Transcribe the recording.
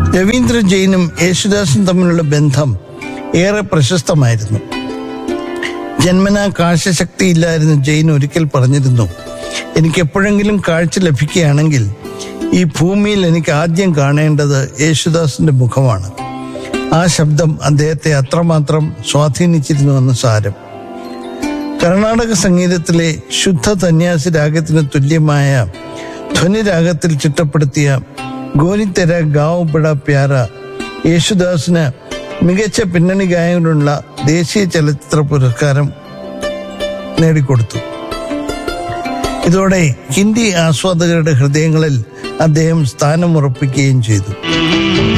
രവീന്ദ്ര ജെയിനും യേശുദാസും തമ്മിലുള്ള ബന്ധം ഏറെ പ്രശസ്തമായിരുന്നു ജന്മനാ കാഴ്ചശക്തി ഇല്ലായിരുന്ന ജെയിൻ ഒരിക്കൽ പറഞ്ഞിരുന്നു എനിക്ക് എപ്പോഴെങ്കിലും കാഴ്ച ലഭിക്കുകയാണെങ്കിൽ ഈ ഭൂമിയിൽ എനിക്ക് ആദ്യം കാണേണ്ടത് യേശുദാസിന്റെ മുഖമാണ് ആ ശബ്ദം അദ്ദേഹത്തെ അത്രമാത്രം സ്വാധീനിച്ചിരുന്നുവെന്ന് സാരം കർണാടക സംഗീതത്തിലെ ശുദ്ധ സന്യാസി രാഗത്തിന് തുല്യമായ ധ്വനിരാഗത്തിൽ ചിട്ടപ്പെടുത്തിയ ഗോനിതെര ഗാവ് ബഡ പ്യാര യേശുദാസിന് മികച്ച പിന്നണി ഗായകനുള്ള ദേശീയ ചലച്ചിത്ര പുരസ്കാരം നേടിക്കൊടുത്തു ഇതോടെ ഹിന്ദി ആസ്വാദകരുടെ ഹൃദയങ്ങളിൽ അദ്ദേഹം സ്ഥാനമുറപ്പിക്കുകയും ചെയ്തു